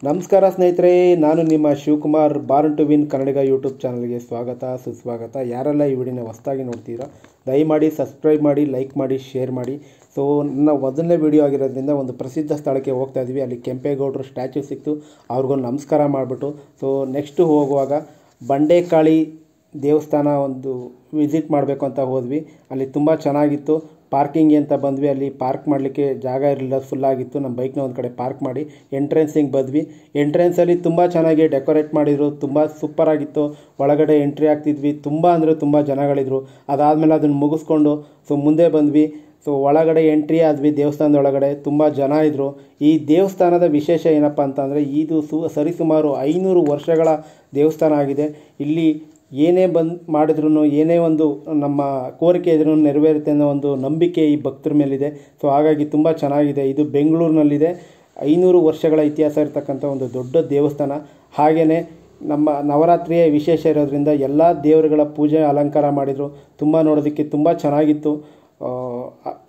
ನಮಸ್ಕಾರ ಸ್ನೇಹಿತರೆ ನಾನು ನಿಮ್ಮ Shivakumar born to win Kannadiga YouTube ಚಾನಲ್ಗೆ ಸ್ವಾಗತ ಸುಸ್ವಾಗತ ಯಾರೆಲ್ಲ ಈ ವಿಡಿಯೋನ ಹೊಸದಾಗಿ ನೋಡ್ತೀರಾ ದಯಮಾಡಿ ಸಬ್ಸ್ಕ್ರೈಬ್ ಮಾಡಿ ಲೈಕ್ ಮಾಡಿ ಶೇರ್ ಮಾಡಿ ಸೊ ನನ್ನ ಮೊದಲನೇ ವಿಡಿಯೋ ಆಗಿರೋದ್ರಿಂದ ಒಂದು ಪ್ರಸಿದ್ಧ ಸ್ಥಳಕ್ಕೆ ಹೋಗ್ತಾ ಇದ್ವಿ ಅಲ್ಲಿ ಕೆಂಪೇಗೌಡರು ಸ್ಟ್ಯಾಚ್ಯೂ ಸಿಕ್ತು ಅವ್ರಿಗೊಂದು ನಮಸ್ಕಾರ ಮಾಡಿಬಿಟ್ಟು ಸೊ ನೆಕ್ಸ್ಟು ಹೋಗುವಾಗ ಬಂಡೆಕಾಳಿ ದೇವಸ್ಥಾನ ಒಂದು ವಿಸಿಟ್ ಮಾಡಬೇಕು ಅಂತ ಹೋದ್ವಿ ಅಲ್ಲಿ ತುಂಬ ಚೆನ್ನಾಗಿತ್ತು ಪಾರ್ಕಿಂಗ್ ಅಂತ ಬಂದ್ವಿ ಅಲ್ಲಿ ಪಾರ್ಕ್ ಮಾಡಲಿಕ್ಕೆ ಜಾಗ ಇರಲಿಲ್ಲ ಫುಲ್ ಆಗಿತ್ತು ನಮ್ಮ ಬೈಕ್ನ ಒಂದು ಕಡೆ ಪಾರ್ಕ್ ಮಾಡಿ ಎಂಟ್ರೆನ್ಸಿಗೆ ಬಂದ್ವಿ ಎಂಟ್ರೆನ್ಸಲ್ಲಿ ತುಂಬ ಚೆನ್ನಾಗಿ ಡೆಕೋರೇಟ್ ಮಾಡಿದರು ತುಂಬ ಸೂಪರಾಗಿತ್ತು ಒಳಗಡೆ ಎಂಟ್ರಿ ಆಗ್ತಿದ್ವಿ ತುಂಬ ಅಂದರೆ ತುಂಬ ಜನಗಳಿದ್ರು ಅದಾದಮೇಲೆ ಅದನ್ನು ಮುಗಿಸ್ಕೊಂಡು ಸೊ ಮುಂದೆ ಬಂದ್ವಿ ಸೊ ಒಳಗಡೆ ಎಂಟ್ರಿ ಆದ್ವಿ ದೇವಸ್ಥಾನದ ಒಳಗಡೆ ತುಂಬ ಜನ ಇದ್ದರು ಈ ದೇವಸ್ಥಾನದ ವಿಶೇಷ ಏನಪ್ಪ ಅಂತಂದರೆ ಇದು ಸು ಸರಿಸುಮಾರು ಐನೂರು ವರ್ಷಗಳ ದೇವಸ್ಥಾನ ಆಗಿದೆ ಇಲ್ಲಿ ಏನೇ ಬಂದು ಮಾಡಿದ್ರು ಏನೇ ಒಂದು ನಮ್ಮ ಕೋರಿಕೆ ಇದ್ರೂ ನೆರವೇರುತ್ತೆ ಅನ್ನೋ ಒಂದು ನಂಬಿಕೆ ಈ ಭಕ್ತರ ಮೇಲಿದೆ ಸೊ ಹಾಗಾಗಿ ತುಂಬ ಚೆನ್ನಾಗಿದೆ ಇದು ಬೆಂಗಳೂರಿನಲ್ಲಿದೆ ಐನೂರು ವರ್ಷಗಳ ಇತಿಹಾಸ ಇರತಕ್ಕಂಥ ಒಂದು ದೊಡ್ಡ ದೇವಸ್ಥಾನ ಹಾಗೆಯೇ ನಮ್ಮ ನವರಾತ್ರಿಯ ವಿಶೇಷ ಇರೋದ್ರಿಂದ ಎಲ್ಲ ದೇವರುಗಳ ಪೂಜೆ ಅಲಂಕಾರ ಮಾಡಿದರು ತುಂಬ ನೋಡೋದಕ್ಕೆ ತುಂಬ ಚೆನ್ನಾಗಿತ್ತು ಆ,